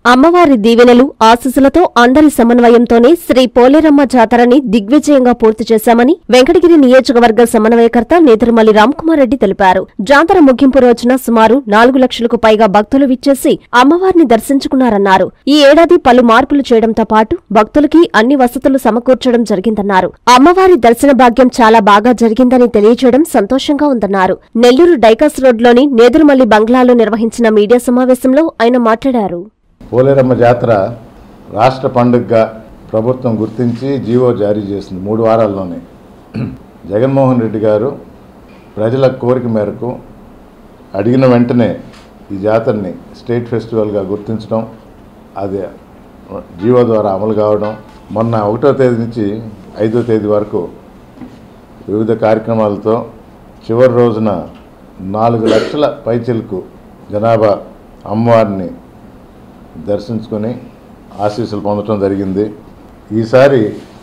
అమ్మవారి దీవెనలు ఆశీస్సులతో అందరి సమన్వయంతోనే శ్రీ పోలేరమ్మ జాతరని దిగ్విజయంగా పూర్తి చేశామని వెంకటగిరి నియోజకవర్గ సమన్వయకర్త నేదురుమల్లి రామ్కుమార్ రెడ్డి తెలిపారు జాతర ముగింపు రోజున సుమారు నాలుగు లక్షలకు పైగా భక్తులు విచ్చేసి అమ్మవారిని దర్శించుకున్నారన్నారు ఈ ఏడాది పలు మార్పులు చేయడంతో పాటు భక్తులకి అన్ని వసతులు సమకూర్చడం జరిగిందన్నారు అమ్మవారి దర్శన భాగ్యం చాలా బాగా జరిగిందని తెలియజేయడం సంతోషంగా ఉందన్నారు నెల్లూరు డైకాస్ రోడ్లోని నేదురుమల్లి బంగ్లాలో నిర్వహించిన మీడియా సమావేశంలో ఆయన మాట్లాడారు పోలేరమ్మ జాతర రాష్ట్ర పండుగగా ప్రభుత్వం గుర్తించి జీవో జారీ చేసింది మూడు వారాల్లోనే జగన్మోహన్ రెడ్డి గారు ప్రజల కోరిక మేరకు అడిగిన వెంటనే ఈ జాతరని స్టేట్ ఫెస్టివల్గా గుర్తించడం అది జీవో ద్వారా అమలు కావడం మొన్న ఒకటో తేదీ నుంచి ఐదో తేదీ వరకు వివిధ కార్యక్రమాలతో చివరి రోజున నాలుగు లక్షల పైచిలకు జనాభా అమ్మవారిని దర్శించుకొని ఆశీస్సులు పొందడం జరిగింది ఈసారి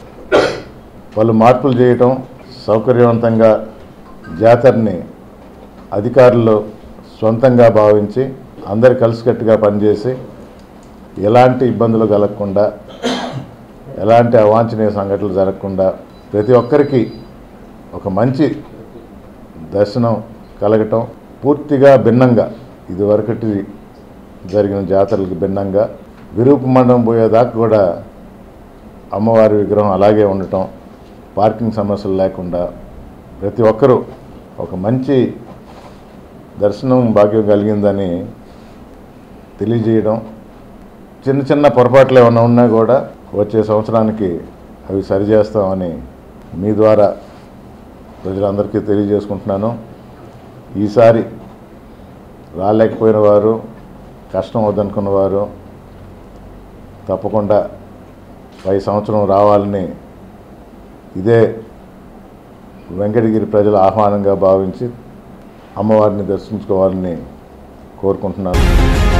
పలు మార్పులు చేయటం సౌకర్యవంతంగా జాతరని అధికారులు సొంతంగా భావించి అందరు కలిసికట్టుగా పనిచేసి ఎలాంటి ఇబ్బందులు కలగకుండా ఎలాంటి అవాంఛనీయ సంఘటనలు జరగకుండా ప్రతి ఒక్కరికి ఒక మంచి దర్శనం కలగటం పూర్తిగా భిన్నంగా ఇదివరకటి జరిగిన జాతరలకు భిన్నంగా విరూప మండపం పోయేదాకా కూడా అమ్మవారి విగ్రహం అలాగే ఉండటం పార్కింగ్ సమస్యలు లేకుండా ప్రతి ఒక్కరూ ఒక మంచి దర్శనం భాగ్యం కలిగిందని తెలియజేయడం చిన్న చిన్న పొరపాట్లు ఏమైనా ఉన్నా కూడా వచ్చే సంవత్సరానికి అవి సరిచేస్తామని మీ ద్వారా ప్రజలందరికీ తెలియజేసుకుంటున్నాను ఈసారి రాలేకపోయిన వారు కష్టం వద్దనుకున్న వారు తప్పకుండా పై సంవత్సరం రావాలని ఇదే వెంకటగిరి ప్రజల ఆహ్వానంగా భావించి అమ్మవారిని దర్శించుకోవాలని కోరుకుంటున్నాను